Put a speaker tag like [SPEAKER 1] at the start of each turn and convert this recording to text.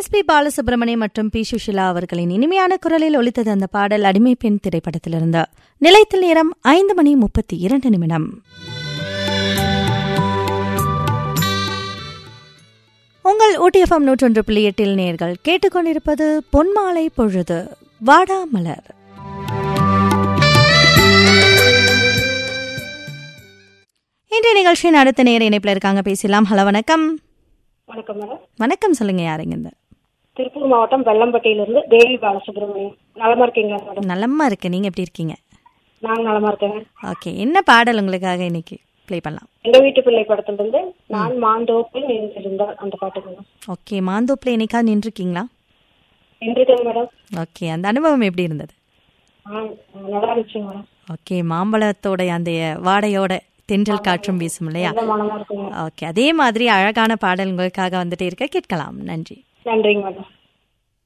[SPEAKER 1] SP Balasubramaniam மற்றும் B Sushila அவர்களின் இனிமையான குரலில் ஒலித்தது அந்த பாடல் அடிமை பெண் திரைப்படத்திலிருந்து நிலையத்தில் நேரம் ஐந்து மணி முப்பத்தி இரண்டு நிமிடம் உங்கள் ஊட்டிஎஃப்எம் நூற்றொன்று புள்ளி எட்டில் நேர்கள் கேட்டுக்கொண்டிருப்பது பொன்மாலை பொழுது வாடா மலர் இன்றைய நிகழ்ச்சியின் அடுத்த நேர இணைப்பில் இருக்காங்க பேசலாம் ஹலோ வணக்கம்
[SPEAKER 2] வணக்கம் மேடம்
[SPEAKER 1] வணக்கம் சொல்லுங்க யாருங்க இந்த
[SPEAKER 2] திருப்பூர் மாவட்டம் வெள்ளம்பட்டியிலிருந்து தேவி பாலசுப்ரமணியம் நலமா இருக்கீங்களா மேடம்
[SPEAKER 1] நலமா இருக்கு நீங்க எப்படி இருக்கீங்க
[SPEAKER 2] நாங்க நலமா இருக்கேங்க
[SPEAKER 1] ஓகே என்ன பாடல் உங்களுக்காக இன்னைக்கு ப்ளே பண்ணலாம்
[SPEAKER 2] எங்க வீட்டு பிள்ளை படத்திலிருந்து நான் மாந்தோப்பில் நின்றிருந்தால் அந்த பாட்டு மேடம்
[SPEAKER 1] ஓகே மாந்தோப்பில் என்னைக்காவது நின்றுருக்கீங்களா
[SPEAKER 2] நின்றுட்டேங்க மேடம்
[SPEAKER 1] ஓகே அந்த அனுபவம் எப்படி இருந்தது
[SPEAKER 2] ஆ நல்லா இருந்துச்சுங்க மேடம்
[SPEAKER 1] ஓகே மாம்பழத்தோட அந்த வாடையோட தென்றல் காற்றும் வீசும் இல்லையா
[SPEAKER 2] நல்ல மனமா இருக்குங்க
[SPEAKER 1] ஓகே அதே மாதிரி அழகான பாடல் உங்களுக்காக வந்துட்டே இருக்க கேட்கலாம் நன்றி
[SPEAKER 2] நன்றிங்க மேடம்